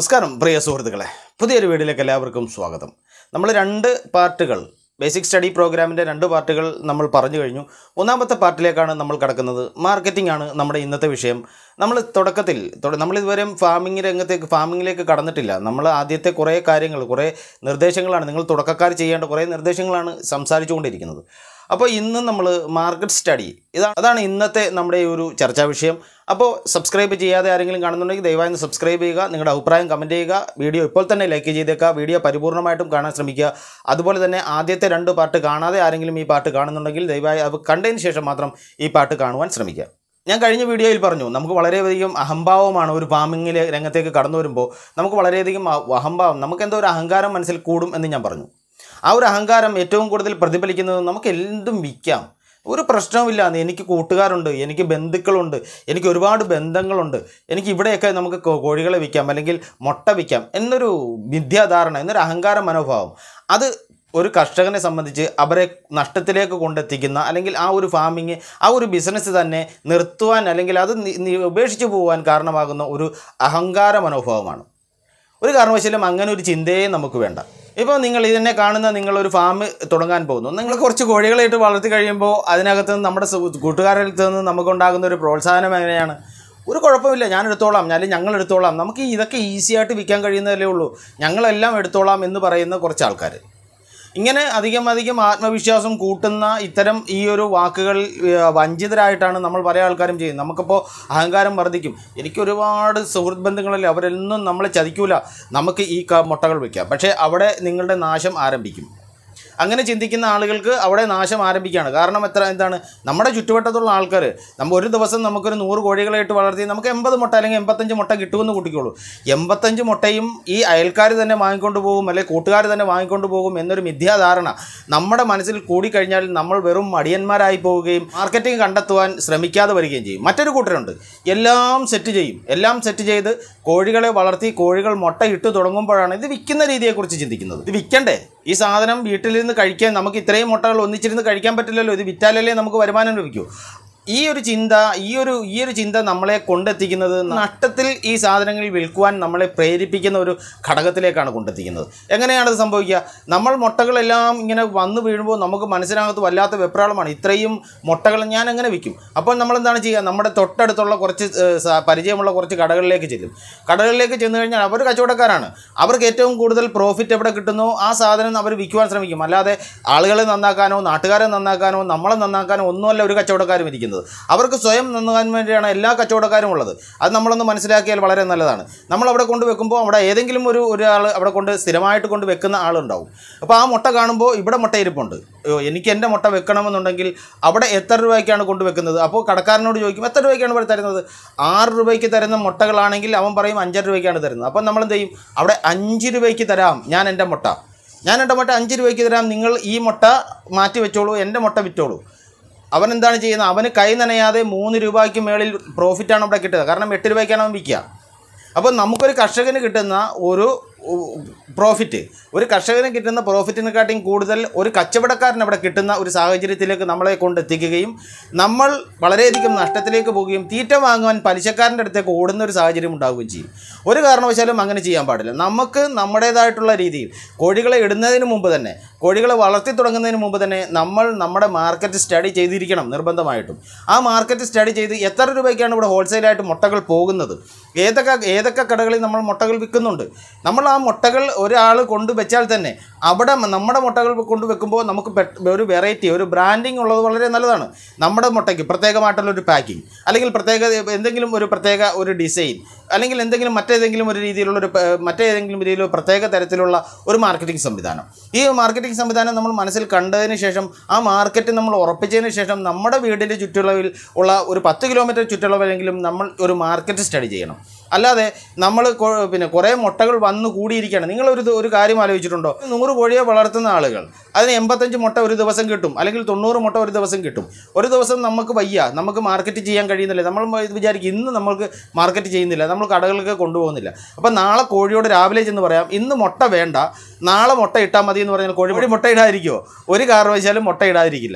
നമസ്കാരം പ്രിയ സുഹൃത്തുക്കളെ പുതിയൊരു വീഡിയോയിലേക്ക് എല്ലാവർക്കും സ്വാഗതം നമ്മൾ രണ്ട് പാർട്ടുകൾ ബേസിക് സ്റ്റഡി പ്രോഗ്രാമിൻ്റെ രണ്ട് പാർട്ടുകൾ നമ്മൾ പറഞ്ഞു കഴിഞ്ഞു മൂന്നാമത്തെ പാർട്ടിലേക്കാണ് നമ്മൾ കിടക്കുന്നത് മാർക്കറ്റിംഗ് ആണ് നമ്മുടെ ഇന്നത്തെ വിഷയം നമ്മൾ തുടക്കത്തിൽ തുട- നമ്മൾ ഇതുവരെ ഫാമിംഗ് രംഗത്തേക്ക് ഫാമിങ്ങിലേക്ക് കടന്നിട്ടില്ല നമ്മൾ ആദ്യത്തെ കുറേ കാര്യങ്ങൾ കുറേ നിർദ്ദേശങ്ങളാണ് നിങ്ങൾ തുടക്കക്കാർ ചെയ്യേണ്ട കുറേ നിർദ്ദേശങ്ങളാണ് സംസാരിച്ചുകൊണ്ടിരിക്കുന്നത് അപ്പോൾ ഇന്ന് നമ്മൾ മാർക്കറ്റ് സ്റ്റഡി ഇതാ അതാണ് ഇന്നത്തെ നമ്മുടെ ഈ ഒരു ചർച്ചാ വിഷയം അപ്പോൾ സബ്സ്ക്രൈബ് ചെയ്യാതെ ആരെങ്കിലും കാണുന്നുണ്ടെങ്കിൽ ദയവായി ഒന്ന് സബ്സ്ക്രൈബ് ചെയ്യുക നിങ്ങളുടെ അഭിപ്രായം കമൻറ്റ് ചെയ്യുക വീഡിയോ ഇപ്പോൾ തന്നെ ലൈക്ക് ചെയ്തേക്കുക വീഡിയോ പരിപൂർണ്ണമായിട്ടും കാണാൻ ശ്രമിക്കുക അതുപോലെ തന്നെ ആദ്യത്തെ രണ്ട് പാർട്ട് കാണാതെ ആരെങ്കിലും ഈ പാട്ട് കാണുന്നുണ്ടെങ്കിൽ ദയവായി അത് കണ്ടതിന് ശേഷം മാത്രം ഈ പാട്ട് കാണുവാൻ ശ്രമിക്കുക ഞാൻ കഴിഞ്ഞ വീഡിയോയിൽ പറഞ്ഞു നമുക്ക് വളരെയധികം അഹംഭാവമാണ് ഒരു ഫാമിങ്ങിലെ രംഗത്തേക്ക് കടന്നു വരുമ്പോൾ നമുക്ക് വളരെയധികം അ- അഹംഭാവം നമുക്ക് എന്തോ ഒരു അഹങ്കാരം മനസ്സിൽ കൂടും എന്ന് ഞാൻ പറഞ്ഞു ആ ഒരു അഹങ്കാരം ഏറ്റവും കൂടുതൽ പ്രതിഫലിക്കുന്നത് നമുക്ക് എന്തും വിൽക്കാം ഒരു പ്രശ്നവുമില്ല എനിക്ക് കൂട്ടുകാരുണ്ട് എനിക്ക് ബന്ധുക്കളുണ്ട് എനിക്ക് ഒരുപാട് ബന്ധങ്ങളുണ്ട് എനിക്ക് ഇവിടെയൊക്കെ നമുക്ക് കോ- കോഴികളെ വിൽക്കാം അല്ലെങ്കിൽ മുട്ട വിൽക്കാം എന്നൊരു വിദ്യാധാരണ എന്നൊരു അഹങ്കാര മനോഭാവം അത് ഒരു കർഷകനെ സംബന്ധിച്ച് അവരെ നഷ്ടത്തിലേക്ക് കൊണ്ടെത്തിക്കുന്ന അല്ലെങ്കിൽ ആ ഒരു ഫാമിങ് ആ ഒരു ബിസിനസ് തന്നെ നിർത്തുവാൻ അല്ലെങ്കിൽ അത് നി- നി- ഉപേക്ഷിച്ച് പോകാൻ കാരണമാകുന്ന ഒരു അഹങ്കാര മനോഭാവമാണ് ഒരു കാരണവശാലും അങ്ങനെ ഒരു ചിന്തയെ നമുക്ക് വേണ്ട ഇപ്പോൾ നിങ്ങൾ ഇതിനെ കാണുന്ന നിങ്ങളൊരു ഫാം തുടങ്ങാൻ പോകുന്നു നിങ്ങൾ കുറച്ച് കോഴികളെ ഇട്ട് വളർത്തി കഴിയുമ്പോൾ അതിനകത്ത് നിന്ന് നമ്മുടെ സു- കൂട്ടുകാരിൽ നിന്ന് നമുക്കുണ്ടാകുന്ന ഒരു പ്രോത്സാഹനം എങ്ങനെയാണ് ഒരു കുഴപ്പമില്ല ഞാൻ എടുത്തോളാം അല്ലെങ്കിൽ ഞങ്ങൾ എടുത്തോളാം നമുക്ക് ഇതൊക്കെ ഈസി ആയിട്ട് വിൽക്കാൻ കഴിയുന്നതല്ലേ ഉള്ളൂ ഞങ്ങളെല്ലാം എടുത്തോളാം എന്ന് പറയുന്ന കുറച്ച് ആൾക്കാർ ഇങ്ങനെ അധികം അധികം ആത്മവിശ്വാസം കൂട്ടുന്ന ഇത്തരം ഈ ഒരു വാക്കുകൾ ഏഹ്, വഞ്ചിതരായിട്ടാണ് നമ്മൾ പല ആൾക്കാരും ചെയ്യുന്നത് നമുക്കിപ്പോൾ അഹങ്കാരം വർദ്ധിക്കും എനിക്ക് ഒരുപാട് സുഹൃത്ത് ബന്ധങ്ങളല്ലേ അവരെല്ലാം നമ്മളെ ചതിക്കൂല നമുക്ക് ഈ ക- മുട്ടകൾ വയ്ക്കാം പക്ഷേ അവിടെ നിങ്ങളുടെ നാശം ആരംഭിക്കും അങ്ങനെ ചിന്തിക്കുന്ന ആളുകൾക്ക് അവിടെ നാശം ആരംഭിക്കുകയാണ് കാരണം എത്ര എന്താണ് നമ്മുടെ ചുറ്റുവട്ടത്തുള്ള ആൾക്കാർ നമ്മൾ ഒരു ദിവസം നമുക്കൊരു നൂറ് കോഴികളെ ഇട്ട് വളർത്തി നമുക്ക് എൺപത് മുട്ട അല്ലെങ്കിൽ എൺപത്തഞ്ച് മുട്ട കിട്ടുമെന്ന് കൂട്ടിക്കോളൂ എൺപത്തഞ്ച് മുട്ടയും ഈ അയൽക്കാർ തന്നെ വാങ്ങിക്കൊണ്ട് പോകും അല്ലെങ്കിൽ കൂട്ടുകാർ തന്നെ വാങ്ങിക്കൊണ്ട് പോകും എന്നൊരു മിഥ്യാധാരണ നമ്മുടെ മനസ്സിൽ കൂടിക്കഴിഞ്ഞാൽ നമ്മൾ വെറും മടിയന്മാരായി പോവുകയും മാർക്കറ്റിംഗ് കണ്ടെത്തുവാൻ ശ്രമിക്കാതെ വരികയും ചെയ്യും മറ്റൊരു കൂട്ടരുണ്ട് എല്ലാം സെറ്റ് ചെയ്യും എല്ലാം സെറ്റ് ചെയ്ത് കോഴികളെ വളർത്തി കോഴികൾ മുട്ട ഇട്ട് തുടങ്ങുമ്പോഴാണ് ഇത് വിൽക്കുന്ന രീതിയെക്കുറിച്ച് ചിന്തിക്കുന്നത് ഇത് വിൽക്കണ്ടേ ഈ സാധനം വീട്ടിലിരുന്ന് കഴിക്കാൻ നമുക്ക് ഇത്രയും മുട്ടകൾ ഒന്നിച്ചിരുന്ന് കഴിക്കാൻ പറ്റില്ലല്ലോ ഇത് വിറ്റാലല്ലേ നമുക്ക് വരുമാനം ലഭിക്കൂ ഈ ഒരു ചിന്ത ഈ ഒരു ഈ ഒരു ചിന്ത നമ്മളെ കൊണ്ടെത്തിക്കുന്നത് നഷ്ടത്തിൽ ഈ സാധനങ്ങൾ വിൽക്കുവാൻ നമ്മളെ പ്രേരിപ്പിക്കുന്ന ഒരു ഘടകത്തിലേക്കാണ് കൊണ്ടെത്തിക്കുന്നത് എങ്ങനെയാണത് സംഭവിക്കുക നമ്മൾ മുട്ടകളെല്ലാം ഇങ്ങനെ വന്നു വീഴുമ്പോൾ നമുക്ക് മനസ്സിനകത്ത് വല്ലാത്ത വെപ്രാളമാണ് ഇത്രയും മുട്ടകൾ ഞാൻ എങ്ങനെ വിൽക്കും അപ്പോൾ നമ്മൾ എന്താണ് ചെയ്യുക നമ്മുടെ തൊട്ടടുത്തുള്ള കുറച്ച് ഏഹ്, സ- പരിചയമുള്ള കുറച്ച് കടകളിലേക്ക് ചെല്ലും കടകളിലേക്ക് ചെന്ന് കഴിഞ്ഞാൽ അവർ കച്ചവടക്കാരാണ് അവർക്ക് ഏറ്റവും കൂടുതൽ പ്രോഫിറ്റ് എവിടെ കിട്ടുന്നോ ആ സാധനം അവർ വിൽക്കുവാൻ ശ്രമിക്കും അല്ലാതെ ആളുകളെ നന്നാക്കാനോ നാട്ടുകാരെ നന്നാക്കാനോ നമ്മളെ നന്നാക്കാനോ ഒന്നുമല്ല ഒരു കച്ചവടക്കാരും ഇരിക്കുന്നത് അവർക്ക് സ്വയം നന്നാകാൻ വേണ്ടിയാണ് എല്ലാ കച്ചവടക്കാരും ഉള്ളത് അത് നമ്മളൊന്ന് മനസ്സിലാക്കിയാൽ വളരെ നല്ലതാണ് നമ്മൾ അവിടെ കൊണ്ട് വെക്കുമ്പോൾ അവിടെ ഏതെങ്കിലും ഒരു ഒരാൾ അവിടെ കൊണ്ട് സ്ഥിരമായിട്ട് കൊണ്ട് വെക്കുന്ന ആളുണ്ടാവും അപ്പോൾ ആ മുട്ട കാണുമ്പോൾ ഇവിടെ മുട്ട ഇരിപ്പുണ്ട് അയ്യോ, എനിക്ക് എൻ്റെ മുട്ട വെക്കണമെന്നുണ്ടെങ്കിൽ അവിടെ എത്ര രൂപയ്ക്കാണ് കൊണ്ട് വെക്കുന്നത് അപ്പോൾ കടക്കാരനോട് ചോദിക്കും എത്ര രൂപയ്ക്കാണ് ഇവിടെ തരുന്നത് ആറ് രൂപയ്ക്ക് തരുന്ന മുട്ടകളാണെങ്കിൽ അവൻ പറയും അഞ്ചര രൂപയ്ക്കാണ് തരുന്നത് അപ്പം നമ്മൾ എന്ത് ചെയ്യും അവിടെ അഞ്ച് രൂപയ്ക്ക് തരാം ഞാൻ എൻ്റെ മുട്ട ഞാൻ എൻ്റെ മുട്ട അഞ്ച് രൂപയ്ക്ക് തരാം നിങ്ങൾ ഈ മുട്ട മാറ്റി വെച്ചോളൂ എൻ്റെ മുട്ട വിറ്റോളൂ അവൻ എന്താണ് ചെയ്യുന്നത് അവന് കൈ നനയാതെ മൂന്ന് രൂപയ്ക്ക് മേളിൽ പ്രോഫിറ്റാണ് അവിടെ കിട്ടുക കാരണം എട്ട് രൂപയ്ക്കാണ് അവൻ വിൽക്കുക അപ്പോൾ നമുക്കൊരു കർഷകന് കിട്ടുന്ന ഒരു പ്രോഫിറ്റ് ഒരു കർഷകന് കിട്ടുന്ന പ്രോഫിറ്റിനെക്കാട്ടിയും കൂടുതൽ ഒരു കച്ചവടക്കാരന് അവിടെ കിട്ടുന്ന ഒരു സാഹചര്യത്തിലേക്ക് നമ്മളെ കൊണ്ടെത്തിക്കുകയും നമ്മൾ വളരെയധികം നഷ്ടത്തിലേക്ക് പോവുകയും തീറ്റ വാങ്ങുവാൻ പലിശക്കാരൻ്റെ അടുത്തേക്ക് ഓടുന്ന ഒരു സാഹചര്യം ഉണ്ടാവുകയും ചെയ്യും ഒരു കാരണവശാലും അങ്ങനെ ചെയ്യാൻ പാടില്ല നമുക്ക് നമ്മുടേതായിട്ടുള്ള രീതിയിൽ കോഴികളെ ഇടുന്നതിന് മുമ്പ് തന്നെ കോഴികളെ വളർത്തി തുടങ്ങുന്നതിന് മുമ്പ് തന്നെ നമ്മൾ നമ്മുടെ മാർക്കറ്റ് സ്റ്റഡി ചെയ്തിരിക്കണം നിർബന്ധമായിട്ടും ആ മാർക്കറ്റ് സ്റ്റഡി ചെയ്ത് എത്ര രൂപയ്ക്കാണ് ഇവിടെ ഹോൾസെയിലായിട്ട് മുട്ടകൾ പോകുന്നത് ഏതൊക്കെ ഏതൊക്കെ കടകളിൽ നമ്മൾ മുട്ടകൾ വിൽക്കുന്നുണ്ട് നമ്മൾ ആ മുട്ടകൾ ഒരാൾ കൊണ്ടുവച്ചാൽ തന്നെ അവിടെ മ- നമ്മുടെ മുട്ടകൾ കൊണ്ട് വെക്കുമ്പോൾ നമുക്ക് പെ- ഒരു വെറൈറ്റി ഒരു ബ്രാൻഡിങ് ഉള്ളത് വളരെ നല്ലതാണ് നമ്മുടെ മുട്ടയ്ക്ക് പ്രത്യേകമായിട്ടുള്ള ഒരു പാക്കിംഗ് അല്ലെങ്കിൽ പ്രത്യേക എന്തെങ്കിലും ഒരു പ്രത്യേക ഒരു ഡിസൈൻ അല്ലെങ്കിൽ എന്തെങ്കിലും മറ്റേതെങ്കിലും ഒരു രീതിയിലുള്ള ഒരു പ- മറ്റേതെങ്കിലും രീതിയിലുള്ള പ്രത്യേക തരത്തിലുള്ള ഒരു മാർക്കറ്റിംഗ് സംവിധാനം ഈ മാർക്കറ്റിംഗ് സംവിധാനം നമ്മൾ മനസ്സിൽ കണ്ടതിന് ശേഷം ആ മാർക്കറ്റ് നമ്മൾ ഉറപ്പിച്ചതിന് ശേഷം നമ്മുടെ വീടിൻ്റെ ചുറ്റളവിൽ ഉള്ള ഒരു പത്ത് കിലോമീറ്റർ ചുറ്റളവിലെങ്കിലും നമ്മൾ ഒരു മാർക്കറ്റ് സ്റ്റഡി ചെയ്യണം അല്ലാതെ നമ്മൾ കൊ- പിന്നെ കുറേ മുട്ടകൾ വന്ന് കൂടിയിരിക്കുകയാണ് നിങ്ങളൊരു ദ- ഒരു കാര്യം ആലോചിച്ചിട്ടുണ്ടോ നൂറ് കോഴിയെ വളർത്തുന്ന ആളുകൾ അതിന് എൺപത്തഞ്ച് മുട്ട ഒരു ദിവസം കിട്ടും അല്ലെങ്കിൽ തൊണ്ണൂറ് മുട്ട ഒരു ദിവസം കിട്ടും ഒരു ദിവസം നമുക്ക് വയ്യ നമുക്ക് മാർക്കറ്റ് ചെയ്യാൻ കഴിയുന്നില്ല നമ്മൾ മ- ഇത് വിചാരിക്കും ഇന്ന് നമ്മൾക്ക് മാർക്കറ്റ് ചെയ്യുന്നില്ല നമ്മൾ കടകൾക്ക് കൊണ്ടുപോകുന്നില്ല അപ്പം നാളെ കോഴിയോട് രാവിലെ ചെന്ന് പറയാം ഇന്ന് മുട്ട വേണ്ട നാളെ മുട്ട ഇട്ടാൽ മതി എന്ന് പറഞ്ഞാൽ കോഴി കോഴി മുട്ട ഇടാതിരിക്കുമോ ഒരു കാരണവശാലും മുട്ട ഇടാതിരിക്കില്ല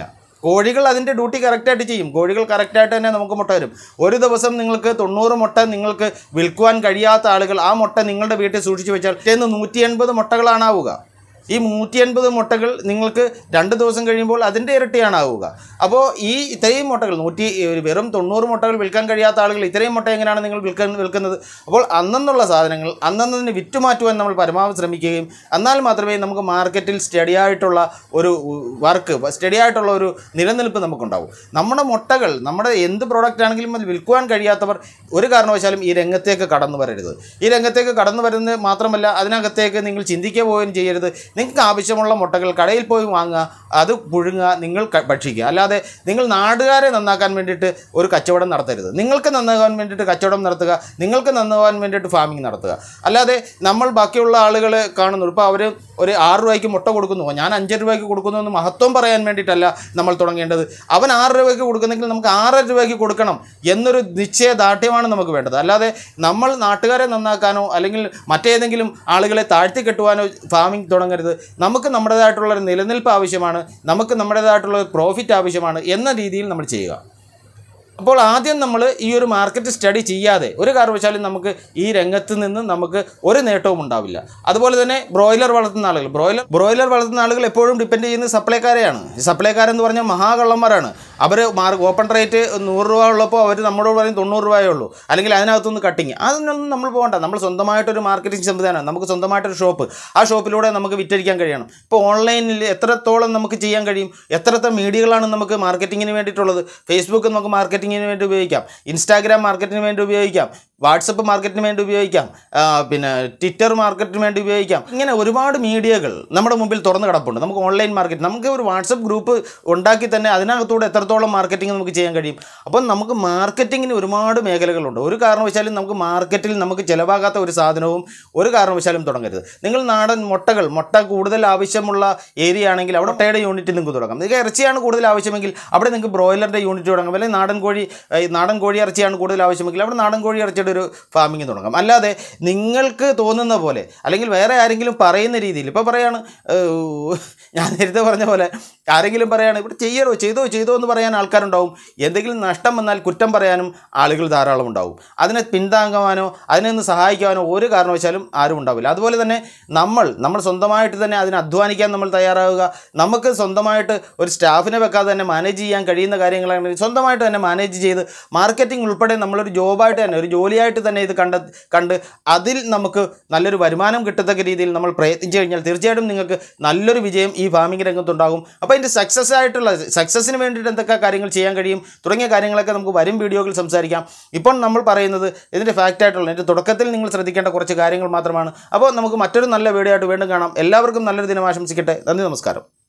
കോഴികൾ അതിൻ്റെ ഡ്യൂട്ടി കറക്റ്റായിട്ട് ചെയ്യും കോഴികൾ കറക്റ്റായിട്ട് തന്നെ നമുക്ക് മുട്ട തരും ഒരു ദിവസം നിങ്ങൾക്ക് തൊണ്ണൂറ് മുട്ട നിങ്ങൾക്ക് വിൽക്കുവാൻ കഴിയാത്ത ആളുകൾ ആ മുട്ട നിങ്ങളുടെ വീട്ടിൽ സൂക്ഷിച്ചു വെച്ചാൽ പിറ്റേന്ന് നൂറ്റി എൺപത് മുട്ടകളാണ് ആവുക ഈ നൂറ്റി എൺപത് മുട്ടകൾ നിങ്ങൾക്ക് രണ്ട് ദിവസം കഴിയുമ്പോൾ അതിൻ്റെ ഇരട്ടിയാണ് ആവുക അപ്പോൾ ഈ ഇത്രയും മുട്ടകൾ നൂറ്റി വെറും തൊണ്ണൂറ് മുട്ടകൾ വിൽക്കാൻ കഴിയാത്ത ആളുകൾ ഇത്രയും മുട്ട എങ്ങനെയാണ് നിങ്ങൾ വിൽക്കാൻ വിൽക്കുന്നത് അപ്പോൾ അന്നെന്നുള്ള സാധനങ്ങൾ അന്നന്നതിന് വിറ്റുമാറ്റുവാൻ നമ്മൾ പരമാവധി ശ്രമിക്കുകയും എന്നാൽ മാത്രമേ നമുക്ക് മാർക്കറ്റിൽ സ്റ്റഡി ആയിട്ടുള്ള ഒരു വർക്ക് സ്റ്റഡി ആയിട്ടുള്ള ഒരു നിലനിൽപ്പ് നമുക്കുണ്ടാവും നമ്മുടെ മുട്ടകൾ നമ്മുടെ എന്ത് പ്രോഡക്റ്റ് ആണെങ്കിലും അത് വിൽക്കുവാൻ കഴിയാത്തവർ ഒരു കാരണവശാലും ഈ രംഗത്തേക്ക് കടന്നു വരരുത് ഈ രംഗത്തേക്ക് കടന്നു വരുന്നത് മാത്രമല്ല അതിനകത്തേക്ക് നിങ്ങൾ ചിന്തിക്കുക പോലും ചെയ്യരുത് നിങ്ങൾക്ക് ആവശ്യമുള്ള മുട്ടകൾ കടയിൽ പോയി വാങ്ങുക അത് പുഴുങ്ങുക നിങ്ങൾ ക- ഭക്ഷിക്കുക അല്ലാതെ നിങ്ങൾ നാടുകാരെ നന്നാക്കാൻ വേണ്ടിയിട്ട് ഒരു കച്ചവടം നടത്തരുത് നിങ്ങൾക്ക് നന്നാകാൻ വേണ്ടിയിട്ട് കച്ചവടം നടത്തുക നിങ്ങൾക്ക് നന്നാകാൻ വേണ്ടിയിട്ട് ഫാമിംഗ് നടത്തുക അല്ലാതെ നമ്മൾ ബാക്കിയുള്ള ആളുകൾ കാണുന്നു ഇപ്പോൾ അവർ ഒരു ആറ് രൂപയ്ക്ക് മുട്ട കൊടുക്കുന്നു ഞാൻ അഞ്ച് രൂപയ്ക്ക് കൊടുക്കുന്നു എന്ന് മഹത്വം പറയാൻ വേണ്ടിയിട്ടല്ല നമ്മൾ തുടങ്ങേണ്ടത് അവൻ ആറ് രൂപയ്ക്ക് കൊടുക്കുന്നെങ്കിൽ നമുക്ക് ആറ് രൂപയ്ക്ക് കൊടുക്കണം എന്നൊരു നിശ്ചയദാർഢ്യമാണ് നമുക്ക് വേണ്ടത് അല്ലാതെ നമ്മൾ നാട്ടുകാരെ നന്നാക്കാനോ അല്ലെങ്കിൽ മറ്റേതെങ്കിലും ആളുകളെ താഴ്ത്തി കെട്ടുവാനോ ഫാമിംഗ് തുടങ്ങരുത് നമുക്ക് നമ്മുടേതായിട്ടുള്ള ഒരു നിലനിൽപ്പ് ആവശ്യമാണ് നമുക്ക് നമ്മുടേതായിട്ടുള്ള ഒരു പ്രോഫിറ്റ് ആവശ്യമാണ് എന്ന രീതിയിൽ നമ്മൾ ചെയ്യുക അപ്പോൾ ആദ്യം നമ്മൾ ഈ ഒരു മാർക്കറ്റ് സ്റ്റഡി ചെയ്യാതെ ഒരു കാരണവശാലും നമുക്ക് ഈ രംഗത്ത് നിന്ന് നമുക്ക് ഒരു നേട്ടവും ഉണ്ടാവില്ല അതുപോലെ തന്നെ ബ്രോയിലർ വളർത്തുന്ന ആളുകൾ ബ്രോയിലർ ബ്രോയിലർ വളർത്തുന്ന ആളുകൾ എപ്പോഴും ഡിപ്പെൻഡ് ചെയ്യുന്നത് സപ്ലൈക്കാരെയാണ് ഈ സപ്ലൈക്കാരെന്ന് പറഞ്ഞാൽ മഹാകള്ളന്മാരാണ് അവർ മാർക്ക് ഓപ്പൺ റേറ്റ് നൂറ് രൂപ ഉള്ളപ്പോൾ അവർ നമ്മളോട് പറയും തൊണ്ണൂറ് രൂപയേ ഉള്ളൂ അല്ലെങ്കിൽ അതിനകത്തുനിന്ന് കട്ടിങ് അതിനൊന്നും നമ്മൾ പോകണ്ട നമ്മൾ സ്വന്തമായിട്ടൊരു മാർക്കറ്റിംഗ് സംവിധാനം നമുക്ക് സ്വന്തമായിട്ടൊരു ഷോപ്പ് ആ ഷോപ്പിലൂടെ നമുക്ക് വിറ്റഴിക്കാൻ കഴിയണം ഇപ്പോൾ ഓൺലൈനിൽ എത്രത്തോളം നമുക്ക് ചെയ്യാൻ കഴിയും എത്രത്തെ മീഡിയകളാണ് നമുക്ക് മാർക്കറ്റിങ്ങിന് വേണ്ടിയിട്ടുള്ളത് ഫേസ്ബുക്ക് നമുക്ക് മാർക്കറ്റിങ്ങിന് വേണ്ടി ഉപയോഗിക്കാം ഇൻസ്റ്റാഗ്രാം മാർക്കറ്റിന് വേണ്ടി ഉപയോഗിക്കാം വാട്സപ്പ് മാർക്കറ്റിന് വേണ്ടി ഉപയോഗിക്കാം ആ, പിന്നെ ട്വിറ്റർ മാർക്കറ്റിന് വേണ്ടി ഉപയോഗിക്കാം ഇങ്ങനെ ഒരുപാട് മീഡിയകൾ നമ്മുടെ മുമ്പിൽ തുറന്നു കിടപ്പുണ്ട് നമുക്ക് ഓൺലൈൻ മാർക്കറ്റ് നമുക്ക് ഒരു വാട്സപ്പ് ഗ്രൂപ്പ് ഉണ്ടാക്കി തന്നെ അതിനകത്തൂടെ എത്രത്തോളം മാർക്കറ്റിംഗ് നമുക്ക് ചെയ്യാൻ കഴിയും അപ്പം നമുക്ക് മാർക്കറ്റിങ്ങിന് ഒരുപാട് മേഖലകളുണ്ട് ഒരു കാരണവശാലും നമുക്ക് മാർക്കറ്റിൽ നമുക്ക് ചിലവാകാത്ത ഒരു സാധനവും ഒരു കാരണവശാലും തുടങ്ങരുത് നിങ്ങൾ നാടൻ മുട്ടകൾ മുട്ട കൂടുതൽ ആവശ്യമുള്ള ഏരിയ ആണെങ്കിൽ അവിടെ മുട്ടയുടെ യൂണിറ്റ് നിങ്ങൾക്ക് തുടങ്ങാം നിങ്ങൾക്ക് ഇറച്ചിയാണ് കൂടുതൽ ആവശ്യമെങ്കിൽ അവിടെ നിങ്ങൾക്ക് ബ്രോയിലറിൻ്റെ യൂണിറ്റ് തുടങ്ങാം അല്ലെങ്കിൽ നാടൻ കോഴി ഏ, നാടൻ കോഴി ഇറച്ചിയാണ് കൂടുതൽ ആവശ്യമെങ്കിൽ അവിടെ നാടൻ കോഴി ഇറച്ചിയുടെ ഒരു ഫാമിംഗ് തുടങ്ങാം അല്ലാതെ നിങ്ങൾക്ക് തോന്നുന്ന പോലെ അല്ലെങ്കിൽ വേറെ ആരെങ്കിലും പറയുന്ന രീതിയിൽ ഇപ്പോൾ പറയാണ് ഏഹ്, ഞാൻ നേരത്തെ പറഞ്ഞ പോലെ ആരെങ്കിലും പറയാണ് ഇവിടെ ചെയ്യണോ ചെയ്തോ ചെയ്തോ എന്ന് പറയാൻ ആൾക്കാരുണ്ടാവും എന്തെങ്കിലും നഷ്ടം വന്നാൽ കുറ്റം പറയാനും ആളുകൾ ധാരാളം ഉണ്ടാവും അതിനെ പിന്താങ്ങുവാനോ അതിനെ ഒന്ന് സഹായിക്കുവാനോ ഒരു കാരണവശാലും ആരും ഉണ്ടാവില്ല അതുപോലെ തന്നെ നമ്മൾ നമ്മൾ സ്വന്തമായിട്ട് തന്നെ അതിന് അധ്വാനിക്കാൻ നമ്മൾ തയ്യാറാവുക നമുക്ക് സ്വന്തമായിട്ട് ഒരു സ്റ്റാഫിനെ വെക്കാതെ തന്നെ മാനേജ് ചെയ്യാൻ കഴിയുന്ന കാര്യങ്ങളാണെങ്കിൽ സ്വന്തമായിട്ട് തന്നെ മാനേജ് ചെയ്ത് മാർക്കറ്റിംഗ് ഉൾപ്പെടെ നമ്മളൊരു ജോബായിട്ട് തന്നെ ഒരു ജോലിയായിട്ട് തന്നെ ഇത് കണ്ട കണ്ട് അതിൽ നമുക്ക് നല്ലൊരു വരുമാനം കിട്ടത്തക്ക രീതിയിൽ നമ്മൾ പ്രയത്നിച്ചു കഴിഞ്ഞാൽ തീർച്ചയായിട്ടും നിങ്ങൾക്ക് നല്ലൊരു വിജയം ഈ ഫാമിംഗ് രംഗത്തുണ്ടാകും അപ്പോൾ ഇതിൻ്റെ സക്സസ് ആയിട്ടുള്ള സക്സസ്സിന് വേണ്ടിയിട്ട് എന്തൊക്കെ കാര്യങ്ങൾ ചെയ്യാൻ കഴിയും തുടങ്ങിയ കാര്യങ്ങളൊക്കെ നമുക്ക് വരും വീഡിയോകളിൽ സംസാരിക്കാം ഇപ്പോൾ നമ്മൾ പറയുന്നത് ഇതിൻ്റെ ഫാക്റ്റ് ആയിട്ടുള്ള ഇതിൻ്റെ തുടക്കത്തിൽ നിങ്ങൾ ശ്രദ്ധിക്കേണ്ട കുറച്ച് കാര്യങ്ങൾ മാത്രമാണ് അപ്പോൾ നമുക്ക് മറ്റൊരു നല്ല വീഡിയോ ആയിട്ട് വീണ്ടും കാണാം എല്ലാവർക്കും നല്ലൊരു ദിനം ആശംസിക്കട്ടെ നന്ദി നമസ്കാരം